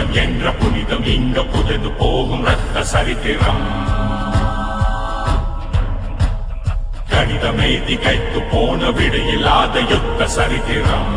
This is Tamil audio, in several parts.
கணிதம் என்ற புனிதம் இங்க புதைந்து போகும் ரத்த சரித்திரம் கணிதமே திகைத்து போன விடையில்லாத யுத்த சரித்திரம்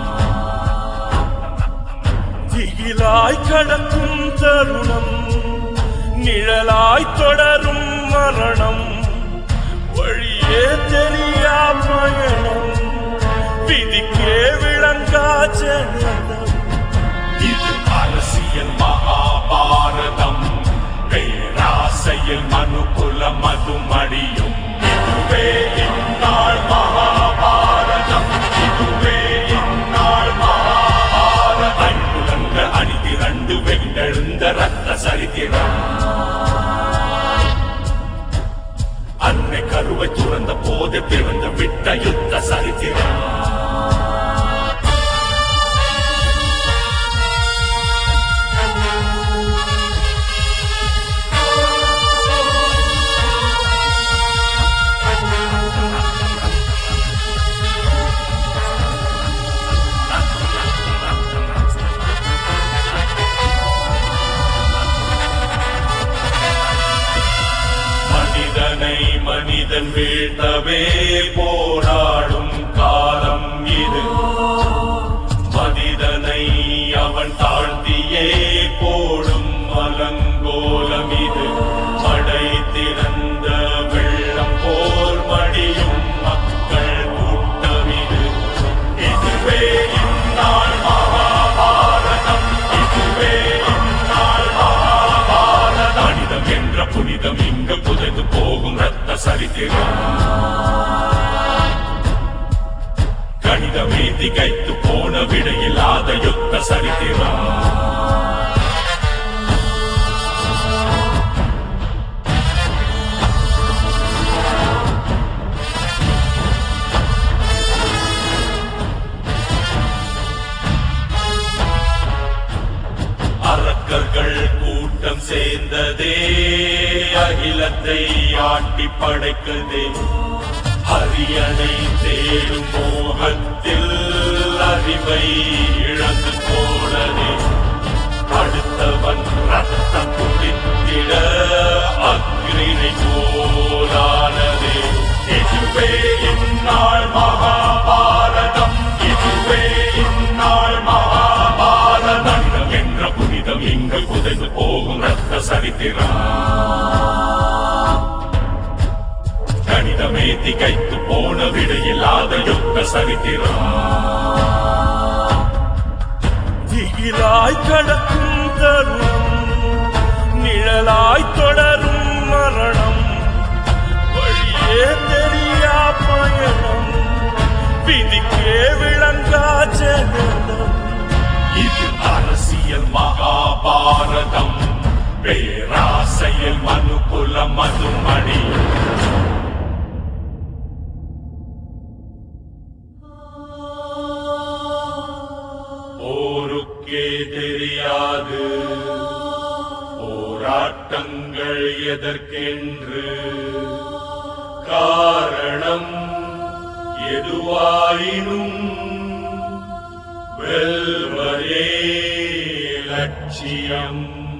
திகிலாய் கடக்கும் தருணம் நிழலாய் தொடரும் மரணம் வழியே தெரியா பயணம் விதிக்கே விளங்கா ஜனனம் இது அரசியல் மகாபாரதம் பேராசையில் மனுகுல மதுமடியும் இதுவே இந்நாள் மகாபாரதம் இதுவே இந்நாள் மகாபாரதம் அன்புலங்க அணிதிரண்டு வெண்டெழுந்த ரத்த சரித்திரம் அன்னை கருவை துறந்த போது பிறந்த விட்ட யுத்த சரித்திரம் மனிதனை மனிதன் வீழ்த்தவே போராடும் காலம் இது மனிதனை அவன் தாழ்த்தியே போடும் அலங்கோலம் இது மடை திறந்த வெள்ளம் போல் மடியும் மக்கள் கூட்டம் இது இதுவே இந்நாள் மகாபாரதம் இதுவே இந்நாள் மகாபாரதம் மனிதம் என்ற புனிதம் இங்கு புதைந்து போகும் ரத்த சரித்திரம் கணிதமே திகைத்து போன விடையில்லாத யுத்த சரித்திரம் அரக்கர்கள் கூட்டம் சேர்ந்ததே அகிலத்தை ஆட்டி படைக்குதே அரியணை தேடும் மோகத்தில் அறிவை இழந்து போனதே அடுத்தவன் ரத்தம் குடித்திட அக்ரிணை போலானதே இதுவே இந்நாள் மகாபாரதம் இதுவே இந்நாள் மகாபாரதம் என்ற புனிதம் இங்கு புதைந்து போகும் ரத்த சரித்திரம் கணிதமே திகைத்து போன விடையில்லாத யுத்த சரித்திரம் திகிலாய் கடக்கும் தருணம் நிழலாய் தொடரும் மரணம் வழியே தெரியா பயணம் விதிக்கே விளங்கா ஜனனம் இது அரசியல் மகாபாரதம் பேராசையில் மனுகுல மதுமணி போருக்கே தெரியாது போராட்டங்கள் எதற்கென்று காரணம் எதுவாயினும் வெல்வரே லட்சியம்